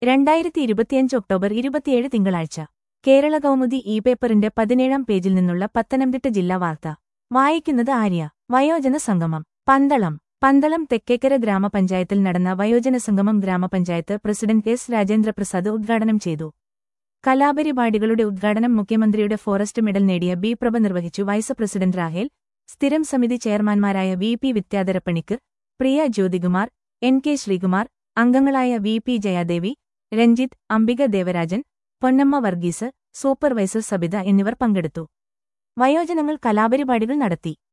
രണ്ടായിരത്തി ഇരുപത്തിയഞ്ച് ഒക്ടോബർ ഇരുപത്തിയേഴ് തിങ്കളാഴ്ച കേരള കൗമുദി ഇ പേപ്പറിന്റെ പതിനേഴാം പേജിൽ നിന്നുള്ള പത്തനംതിട്ട ജില്ലാ വാർത്ത വായിക്കുന്നത് ആര്യ വയോജന സംഗമം പന്തളം പന്തളം തെക്കേക്കര ഗ്രാമപഞ്ചായത്തിൽ നടന്ന വയോജന സംഗമം ഗ്രാമപഞ്ചായത്ത് പ്രസിഡന്റ് എസ് രാജേന്ദ്രപ്രസാദ് ഉദ്ഘാടനം ചെയ്തു കലാപരിപാടികളുടെ ഉദ്ഘാടനം മുഖ്യമന്ത്രിയുടെ ഫോറസ്റ്റ് മെഡൽ നേടിയ ബി പ്രഭ നിർവഹിച്ചു വൈസ് പ്രസിഡന്റ് രാഹേൽ സ്ഥിരം സമിതി ചെയർമാൻമാരായ വി പി വിദ്യാധരപ്പണിക്ക് പ്രിയ ജ്യോതികുമാർ എൻ കെ ശ്രീകുമാർ അംഗങ്ങളായ V P Jayadevi Ranjith Ambika Devarajan Ponnamma Varghese supervisor Sabitha എന്നിവർ പങ്കെടുത്തു വയോജനങ്ങൾ കലാപരിപാടികൾ നടത്തി